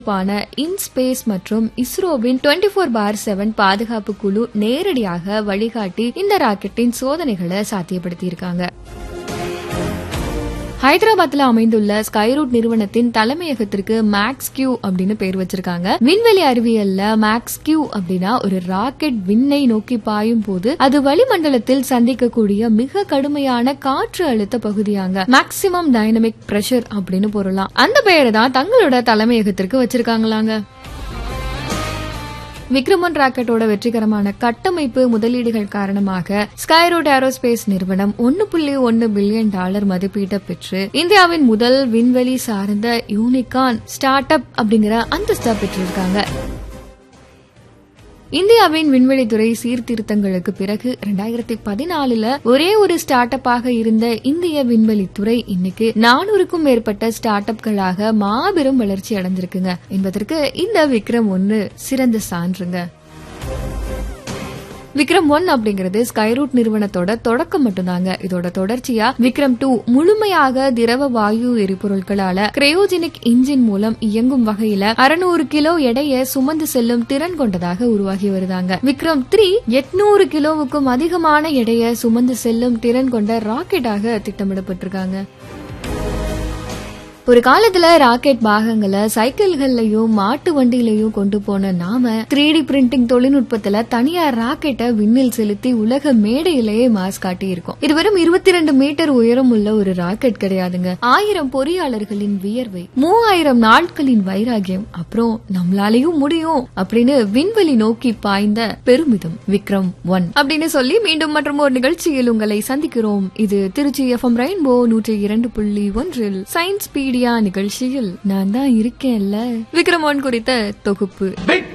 பான இன்ஸ்பேஸ் மற்றும் இஸ்ரோவின் 24 ஃபோர் பார் செவன் பாதுகாப்பு குழு நேரடியாக வழிகாட்டி இந்த ராக்கெட்டின் சோதனைகளை சாத்தியப்படுத்தியிருக்காங்க ஹைதராபாத்ல அமைந்துள்ள ஸ்கைரூட் நிறுவனத்தின் தலைமையகத்திற்கு மேக்ஸ் கியூ அப்படின்னு பேர் வச்சிருக்காங்க விண்வெளி அறிவியல்ல மேக்ஸ் கியூ அப்படின்னா ஒரு ராக்கெட் விண்ணை நோக்கி பாயும் போது அது வளிமண்டலத்தில் சந்திக்கக்கூடிய மிக கடுமையான காற்று அழுத்த பகுதியாங்க மேக்சிமம் டைனமிக் பிரஷர் அப்படின்னு பொருளாம் அந்த பெயரை தான் தங்களோட தலைமையகத்திற்கு வச்சிருக்காங்களாங்க விக்ரமன் ராக்கெட்டோட வெற்றிகரமான கட்டமைப்பு முதலீடுகள் காரணமாக ஸ்கைரோட் ஏரோஸ்பேஸ் நிறுவனம் ஒன்னு புள்ளி ஒன்னு பில்லியன் டாலர் மதிப்பீட்டை பெற்று இந்தியாவின் முதல் விண்வெளி சார்ந்த யூனிகான் ஸ்டார்ட் அப் அப்படிங்கிற அந்தஸ்தா பெற்றிருக்காங்க இந்தியாவின் விண்வெளித்துறை சீர்திருத்தங்களுக்கு பிறகு ரெண்டாயிரத்தி பதினாலுல ஒரே ஒரு ஸ்டார்ட் அப்பாக இருந்த இந்திய விண்வெளித்துறை இன்னைக்கு நானூறுக்கும் மேற்பட்ட ஸ்டார்ட் அப்களாக மாபெரும் வளர்ச்சி அடைஞ்சிருக்குங்க என்பதற்கு இந்த விக்ரம் ஒன்னு சிறந்த சான்றுங்க விக்ரம் ஒன் அப்படிங்கிறது ஸ்கைரூட் நிறுவனத்தோட தொடக்கம் மட்டும்தாங்க இதோட தொடர்ச்சியா விக்ரம் டூ முழுமையாக திரவ வாயு எரிபொருட்களால கிரையோஜெனிக் இன்ஜின் மூலம் இயங்கும் வகையில அறுநூறு கிலோ எடையை சுமந்து செல்லும் திறன் கொண்டதாக உருவாகி வருதாங்க விக்ரம் த்ரீ எட்நூறு கிலோவுக்கும் அதிகமான எடையை சுமந்து செல்லும் திறன் கொண்ட ராக்கெட்டாக திட்டமிடப்பட்டிருக்காங்க ஒரு காலத்துல ராக்கெட் பாகங்களை சைக்கிள்கள்லயும் மாட்டு வண்டியிலயும் கொண்டு போன நாம த்ரீ டி பிரிண்டிங் தொழில்நுட்பத்துல தனியார் ராக்கெட்டை விண்ணில் செலுத்தி உலக மேடையிலேயே மாஸ் காட்டி இருக்கோம் இது வெறும் இருபத்தி ரெண்டு மீட்டர் உயரம் உள்ள ஒரு ராக்கெட் கிடையாதுங்க ஆயிரம் பொறியாளர்களின் வியர்வை மூவாயிரம் நாட்களின் வைராகியம் அப்புறம் நம்மளாலையும் முடியும் அப்படின்னு விண்வெளி நோக்கி பாய்ந்த பெருமிதம் விக்ரம் ஒன் அப்படின்னு சொல்லி மீண்டும் மற்றும் ஒரு நிகழ்ச்சியில் உங்களை சந்திக்கிறோம் இது திருச்சி எஃப்எம் ரெயின்போ நூற்றி இரண்டு புள்ளி ஒன்றில் சயின்ஸ் பீடியா நிகழ்ச்சியில் நான் தான் இருக்கேன்ல விக்ரம் ஒன் குறித்த தொகுப்பு பிக்